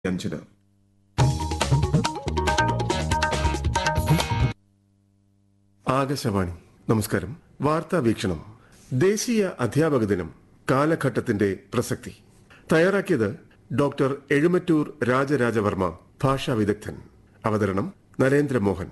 അഞ്ചിന് ആകാശവാണി നമസ്കാരം വാർത്താ വീക്ഷണം ദേശീയ അധ്യാപക ദിനം കാലഘട്ടത്തിന്റെ പ്രസക്തി തയ്യാറാക്കിയത് ഡോക്ടർ എഴുമറ്റൂർ രാജരാജവർമ്മ ഭാഷാ വിദഗ്ധൻ അവതരണം നരേന്ദ്രമോഹൻ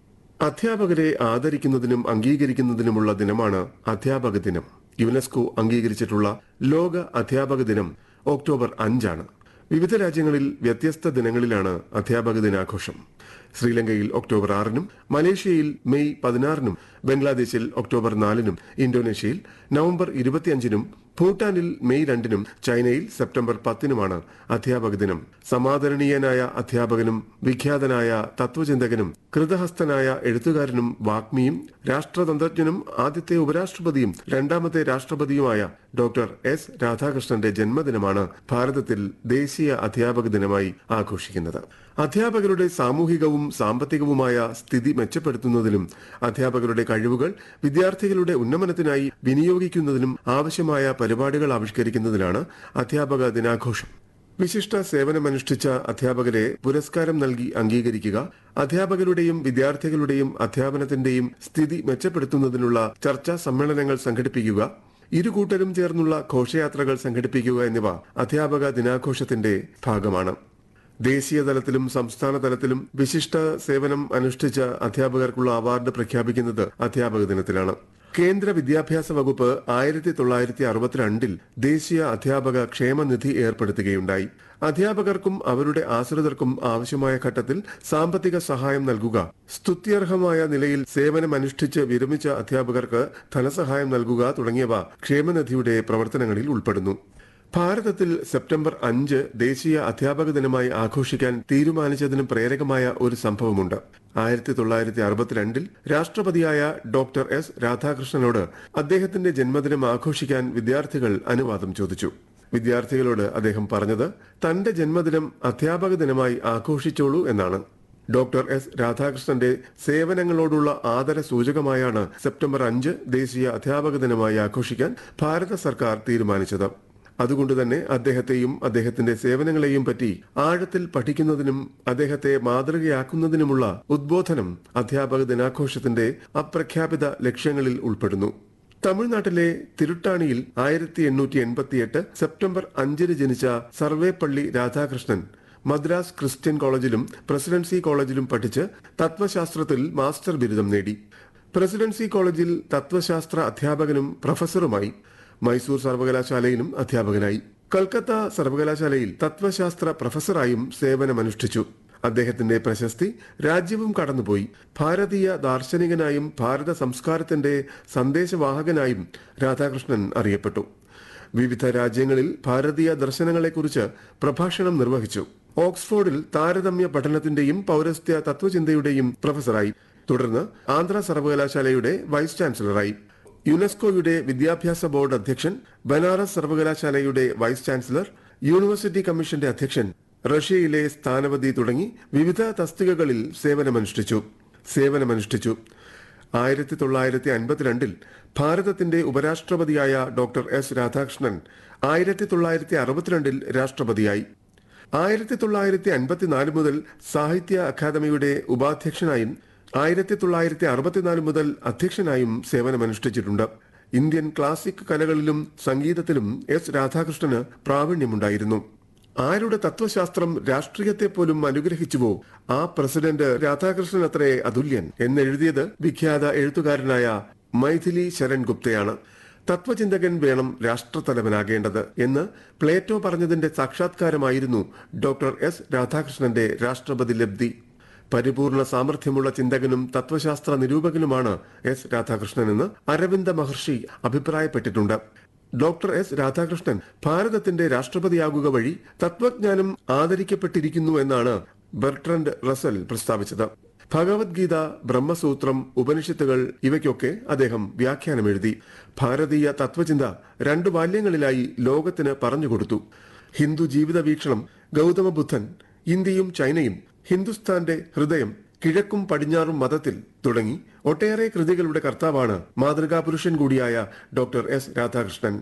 അധ്യാപകരെ ആദരിക്കുന്നതിനും അംഗീകരിക്കുന്നതിനുമുള്ള ദിനമാണ് അധ്യാപക ദിനം യുനെസ്കോ അംഗീകരിച്ചിട്ടുള്ള ലോക അധ്യാപക ദിനം ഒക്ടോബർ അഞ്ചാണ് വിവിധ രാജ്യങ്ങളിൽ വ്യത്യസ്ത ദിനങ്ങളിലാണ് അധ്യാപക ദിനാഘോഷം ശ്രീലങ്കയിൽ ഒക്ടോബർ ആറിനും മലേഷ്യയിൽ മെയ് പതിനാറിനും ബംഗ്ലാദേശിൽ ഒക്ടോബർ നാലിനും ഇന്തോനേഷ്യയിൽ നവംബർ ഇരുപത്തിയഞ്ചിനും ഭൂട്ടാനിൽ മെയ് രണ്ടിനും ചൈനയിൽ സെപ്റ്റംബർ പത്തിനുമാണ് അധ്യാപക ദിനം സമാദരണീയനായ അധ്യാപകനും വിഖ്യാതനായ തത്വചിന്തകനും കൃതഹസ്തനായ എഴുത്തുകാരനും വാഗ്മിയും രാഷ്ട്രതന്ത്രജ്ഞനും ആദ്യത്തെ ഉപരാഷ്ട്രപതിയും രണ്ടാമത്തെ രാഷ്ട്രപതിയുമായ ഡോക്ടർ എസ് രാധാകൃഷ്ണന്റെ ജന്മദിനമാണ് ഭാരതത്തിൽ ദേശീയ അധ്യാപക ദിനമായി ആഘോഷിക്കുന്നത് അധ്യാപകരുടെ സാമൂഹികവും സാമ്പത്തികവുമായ സ്ഥിതി മെച്ചപ്പെടുത്തുന്നതിലും അധ്യാപകരുടെ കഴിവുകൾ വിദ്യാർത്ഥികളുടെ ഉന്നമനത്തിനായി വിനിയോഗിക്കുന്നതിനും ആവശ്യമായ പരിപാടികൾ ആവിഷ്കരിക്കുന്നതിനാണ് അധ്യാപക ദിനാഘോഷം വിശിഷ്ട സേവനമനുഷ്ഠിച്ച അധ്യാപകരെ പുരസ്കാരം നൽകി അംഗീകരിക്കുക അധ്യാപകരുടെയും വിദ്യാർത്ഥികളുടെയും അധ്യാപനത്തിന്റെയും സ്ഥിതി മെച്ചപ്പെടുത്തുന്നതിനുള്ള ചർച്ചാ സമ്മേളനങ്ങൾ സംഘടിപ്പിക്കുക ഇരു കൂട്ടരും ചേർന്നുള്ള ഘോഷയാത്രകൾ സംഘടിപ്പിക്കുക എന്നിവ അധ്യാപക ദിനാഘോഷത്തിന്റെ ഭാഗമാണ് ദേശീയ തലത്തിലും സംസ്ഥാന തലത്തിലും വിശിഷ്ട സേവനം അനുഷ്ഠിച്ച അധ്യാപകർക്കുള്ള അവാർഡ് പ്രഖ്യാപിക്കുന്നത് അധ്യാപക ദിനത്തിലാണ് കേന്ദ്ര വിദ്യാഭ്യാസ വകുപ്പ് ആയിരത്തി തൊള്ളായിരത്തി അറുപത്തിരണ്ടിൽ ദേശീയ അധ്യാപക ക്ഷേമനിധി ഏർപ്പെടുത്തുകയുണ്ടായി അധ്യാപകർക്കും അവരുടെ ആശ്രിതർക്കും ആവശ്യമായ ഘട്ടത്തിൽ സാമ്പത്തിക സഹായം നൽകുക സ്തുത്യർഹമായ നിലയിൽ സേവനമനുഷ്ഠിച്ച് വിരമിച്ച അധ്യാപകർക്ക് ധനസഹായം നൽകുക തുടങ്ങിയവ ക്ഷേമനിധിയുടെ പ്രവർത്തനങ്ങളിൽ ഉൾപ്പെടുന്നു ഭാരതത്തിൽ സെപ്റ്റംബർ അഞ്ച് ദേശീയ അധ്യാപക ദിനമായി ആഘോഷിക്കാൻ തീരുമാനിച്ചതിന് പ്രേരകമായ ഒരു സംഭവമുണ്ട് ആയിരത്തി തൊള്ളായിരത്തി അറുപത്തിരണ്ടിൽ രാഷ്ട്രപതിയായ ഡോക്ടർ എസ് രാധാകൃഷ്ണനോട് അദ്ദേഹത്തിന്റെ ജന്മദിനം ആഘോഷിക്കാൻ വിദ്യാർത്ഥികൾ അനുവാദം ചോദിച്ചു വിദ്യാർത്ഥികളോട് അദ്ദേഹം പറഞ്ഞത് തന്റെ ജന്മദിനം അധ്യാപക ദിനമായി ആഘോഷിച്ചോളൂ എന്നാണ് ഡോക്ടർ എസ് രാധാകൃഷ്ണന്റെ സേവനങ്ങളോടുള്ള ആദര സൂചകമായാണ് സെപ്റ്റംബർ അഞ്ച് ദേശീയ അധ്യാപക ദിനമായി ആഘോഷിക്കാൻ ഭാരത സർക്കാർ തീരുമാനിച്ചത് അതുകൊണ്ട് തന്നെ അദ്ദേഹത്തെയും അദ്ദേഹത്തിന്റെ സേവനങ്ങളെയും പറ്റി ആഴത്തിൽ പഠിക്കുന്നതിനും അദ്ദേഹത്തെ മാതൃകയാക്കുന്നതിനുമുള്ള ഉദ്ബോധനം അധ്യാപക ദിനാഘോഷത്തിന്റെ അപ്രഖ്യാപിത ലക്ഷ്യങ്ങളിൽ ഉൾപ്പെടുന്നു തമിഴ്നാട്ടിലെ തിരുട്ടാണിയിൽ ആയിരത്തി എണ്ണൂറ്റി എൺപത്തിയെട്ട് സെപ്റ്റംബർ അഞ്ചിന് ജനിച്ച സർവേപ്പള്ളി രാധാകൃഷ്ണൻ മദ്രാസ് ക്രിസ്ത്യൻ കോളേജിലും പ്രസിഡൻസി കോളേജിലും പഠിച്ച് തത്വശാസ്ത്രത്തിൽ മാസ്റ്റർ ബിരുദം നേടി പ്രസിഡൻസി കോളേജിൽ തത്വശാസ്ത്ര അധ്യാപകനും പ്രൊഫസറുമായി മൈസൂർ സർവകലാശാലയിലും അധ്യാപകനായി കൽക്കത്ത സർവകലാശാലയിൽ തത്വശാസ്ത്ര പ്രൊഫസറായും സേവനമനുഷ്ഠിച്ചു അദ്ദേഹത്തിന്റെ പ്രശസ്തി രാജ്യവും കടന്നുപോയി ഭാരതീയ ദാർശനികനായും ഭാരത സംസ്കാരത്തിന്റെ സന്ദേശവാഹകനായും രാധാകൃഷ്ണൻ അറിയപ്പെട്ടു വിവിധ രാജ്യങ്ങളിൽ ഭാരതീയ ദർശനങ്ങളെക്കുറിച്ച് പ്രഭാഷണം നിർവഹിച്ചു ഓക്സ്ഫോർഡിൽ താരതമ്യ പഠനത്തിന്റെയും പൗരസ്ത്യ തത്വചിന്തയുടെയും പ്രൊഫസറായി തുടർന്ന് ആന്ധ്ര സർവകലാശാലയുടെ വൈസ് ചാൻസലറായി യുനെസ്കോയുടെ വിദ്യാഭ്യാസ ബോർഡ് അധ്യക്ഷൻ ബനാറസ് സർവകലാശാലയുടെ വൈസ് ചാൻസലർ യൂണിവേഴ്സിറ്റി കമ്മീഷന്റെ അധ്യക്ഷൻ റഷ്യയിലെ സ്ഥാനപതി തുടങ്ങി വിവിധ തസ്തികകളിൽ സേവനമനുഷ്ഠിച്ചു സേവനമനുഷ്ഠിച്ചു ആയിരത്തി തൊള്ളായിരത്തി അൻപത്തിരണ്ടിൽ ഭാരതത്തിന്റെ ഉപരാഷ്ട്രപതിയായ ഡോക്ടർ എസ് രാധാകൃഷ്ണൻ ആയിരത്തി തൊള്ളായിരത്തി അറുപത്തിരണ്ടിൽ രാഷ്ട്രപതിയായി ആയിരത്തി തൊള്ളായിരത്തി അൻപത്തിനാല് മുതൽ സാഹിത്യ അക്കാദമിയുടെ ഉപാധ്യക്ഷനായും ആയിരത്തി തൊള്ളായിരത്തി അറുപത്തിനാല് മുതൽ അധ്യക്ഷനായും സേവനമനുഷ്ഠിച്ചിട്ടുണ്ട് ഇന്ത്യൻ ക്ലാസിക് കലകളിലും സംഗീതത്തിലും എസ് രാധാകൃഷ്ണന് പ്രാവീണ്യമുണ്ടായിരുന്നു ആരുടെ തത്വശാസ്ത്രം രാഷ്ട്രീയത്തെ പോലും അനുഗ്രഹിച്ചുവോ ആ പ്രസിഡന്റ് രാധാകൃഷ്ണൻ അത്രേ അതുല്യൻ എന്നെഴുതിയത് വിഖ്യാത എഴുത്തുകാരനായ മൈഥിലി ശരൺ ഗുപ്തയാണ് തത്വചിന്തകൻ വേണം രാഷ്ട്രതലവനാകേണ്ടത് എന്ന് പ്ലേറ്റോ പറഞ്ഞതിന്റെ സാക്ഷാത്കാരമായിരുന്നു ഡോക്ടർ എസ് രാധാകൃഷ്ണന്റെ രാഷ്ട്രപതി ലബ്ധി പരിപൂർണ സാമർഥ്യമുള്ള ചിന്തകനും തത്വശാസ്ത്ര നിരൂപകനുമാണ് എസ് രാധാകൃഷ്ണനെന്ന് അരവിന്ദ മഹർഷി അഭിപ്രായപ്പെട്ടിട്ടുണ്ട് ഡോക്ടർ എസ് രാധാകൃഷ്ണൻ ഭാരതത്തിന്റെ രാഷ്ട്രപതിയാകുക വഴി തത്വജ്ഞാനം ആദരിക്കപ്പെട്ടിരിക്കുന്നു എന്നാണ് ബെർട്രൻഡ് റസൽ പ്രസ്താവിച്ചത് ഭഗവത്ഗീത ബ്രഹ്മസൂത്രം ഉപനിഷത്തുകൾ ഇവയ്ക്കൊക്കെ അദ്ദേഹം വ്യാഖ്യാനം എഴുതി ഭാരതീയ തത്വചിന്ത രണ്ടു ബാല്യങ്ങളിലായി ലോകത്തിന് പറഞ്ഞുകൊടുത്തു ഹിന്ദു ജീവിത വീക്ഷണം ഗൗതമ ബുദ്ധൻ ഇന്ത്യയും ചൈനയും ഹിന്ദുസ്ഥാന്റെ ഹൃദയം കിഴക്കും പടിഞ്ഞാറും മതത്തിൽ തുടങ്ങി ഒട്ടേറെ കൃതികളുടെ കർത്താവാണ് മാതൃകാ പുരുഷൻ കൂടിയായ ഡോക്ടർ എസ് രാധാകൃഷ്ണൻ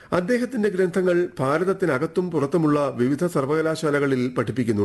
അദ്ദേഹത്തിന്റെ ഗ്രന്ഥങ്ങൾ ഭാരതത്തിനകത്തും പുറത്തുമുള്ള വിവിധ സർവകലാശാലകളിൽ പഠിപ്പിക്കുന്നു